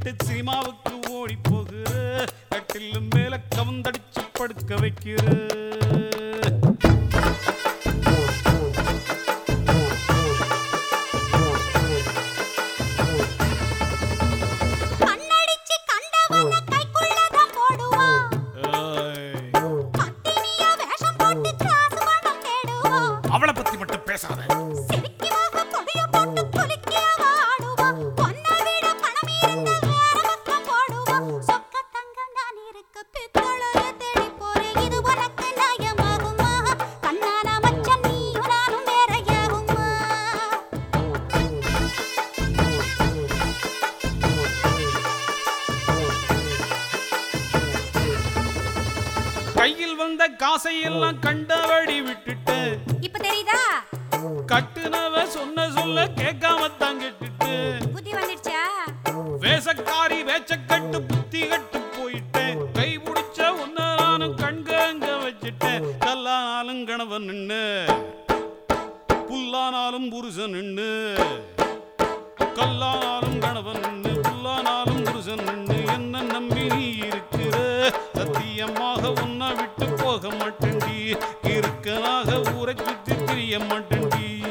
விட்டு சினிமாவுக்கு ஓடி போகிற கட்டில் மேல கவுந்தடிச்சு படுக்க வைக்கிற கண்ணடிச்சு கண்டவன கைக்குள்ளதான் போடுவான் ஏய், பத்தினியா வேஷம் போட்டு காசு பணம் தேடுவான் அவளை பத்தி மட்டும் பேசாத சிரிக்கிவாக கொடிய போட்டு குலுக்கி அவ ஆடுவா பொன்னை விட பணம் இருந்தா வேற பக்கம் போடுவா சொக்க தங்கம் நான் இருக்க பித்தளைய தேடி போறேன் இது உனக்கு நியாயமாகுமா கண்ணான மச்சன் நீயும் நானும் வேறையாகுமா கையில் வந்த காசை எல்லாம் கண்டபடி விட்டுட்டு இப்ப தெரியுதா கட்டுனவ சொன்ன சொல்ல கேட்காம தான் கெட்டுட்டு புத்தி வந்துடுச்சா வேசக்காரி வேச்சக்கட்டு புத்தி கட்டு போயிட்டேன் கை பிடிச்ச உன்ன நானும் கண்கங்க வச்சுட்டேன் கல்லானாலும் கணவன் நின்னு புல்லானாலும் புருஷன் நின்னு கல்லானாலும் கணவன் நின்னு புல்லானாலும் புருஷன் நின்னு என்ன நம்பி நீ இருக்கிற சத்தியமாக உன்னை விட்டு போக மாட்டேன்டி இருக்கனாக ஊரை சுத்தி தெரிய மாட்டேன்டி